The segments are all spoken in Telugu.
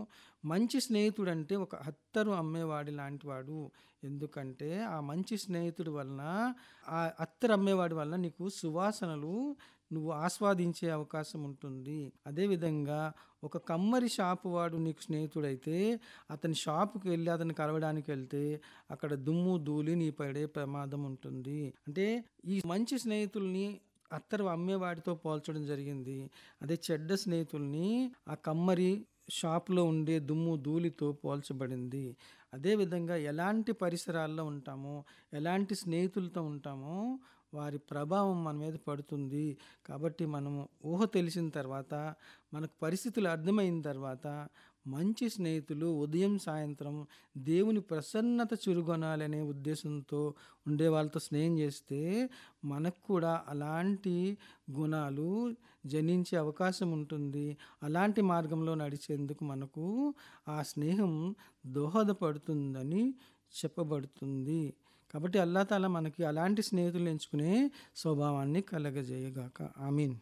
మంచి స్నేహితుడు అంటే ఒక అత్తరు అమ్మేవాడి లాంటివాడు ఎందుకంటే ఆ మంచి స్నేహితుడి వలన ఆ అత్తరు అమ్మేవాడి వలన నీకు సువాసనలు నువ్వు ఆస్వాదించే అవకాశం ఉంటుంది అదేవిధంగా ఒక కమ్మరి షాపు వాడు నీకు స్నేహితుడైతే అతని షాపుకి వెళ్ళి అతన్ని కలవడానికి వెళ్తే అక్కడ దుమ్ము ధూళి నీ పడే ప్రమాదం ఉంటుంది అంటే ఈ మంచి స్నేహితుల్ని అత్తరు అమ్మేవాడితో పోల్చడం జరిగింది అదే చెడ్డ స్నేహితుల్ని ఆ కమ్మరి షాప్లో ఉండే దుమ్ము ధూళితో పోల్చబడింది అదేవిధంగా ఎలాంటి పరిసరాల్లో ఉంటామో ఎలాంటి స్నేహితులతో ఉంటామో వారి ప్రభావం మన మీద పడుతుంది కాబట్టి మనము ఊహ తెలిసిన తర్వాత మనకు పరిస్థితులు అర్థమైన తర్వాత మంచి స్నేహితులు ఉదయం సాయంత్రం దేవుని ప్రసన్నత చురుగొనాలనే ఉద్దేశంతో ఉండే వాళ్ళతో స్నేహం చేస్తే మనకు కూడా అలాంటి గుణాలు జనించే అవకాశం ఉంటుంది అలాంటి మార్గంలో నడిచేందుకు మనకు ఆ స్నేహం దోహదపడుతుందని చెప్పబడుతుంది కాబట్టి అల్లా తాలా మనకి అలాంటి స్నేహితులు ఎంచుకునే స్వభావాన్ని కలగజేయగాక ఆమీన్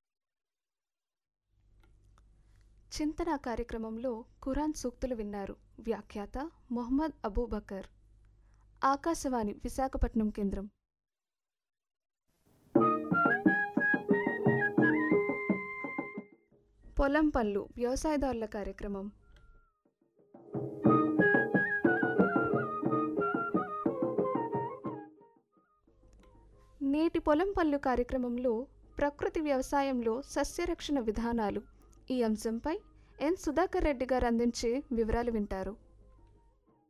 చింతన కార్యక్రమంలో ఖురాన్ సూక్తులు విన్నారు వ్యాఖ్యాత మొహమ్మద్ అబూబకర్ ఆకాశవాణి విశాఖపట్నం కేంద్రం పొలం పళ్ళు వ్యవసాయదారుల కార్యక్రమం నేటి పొలం పళ్ళు కార్యక్రమంలో ప్రకృతి వ్యవసాయంలో సస్యరక్షణ విధానాలు ఈ అంశంపై ఎన్ సుధాకర్ రెడ్డి గారు అందించే వివరాలు వింటారు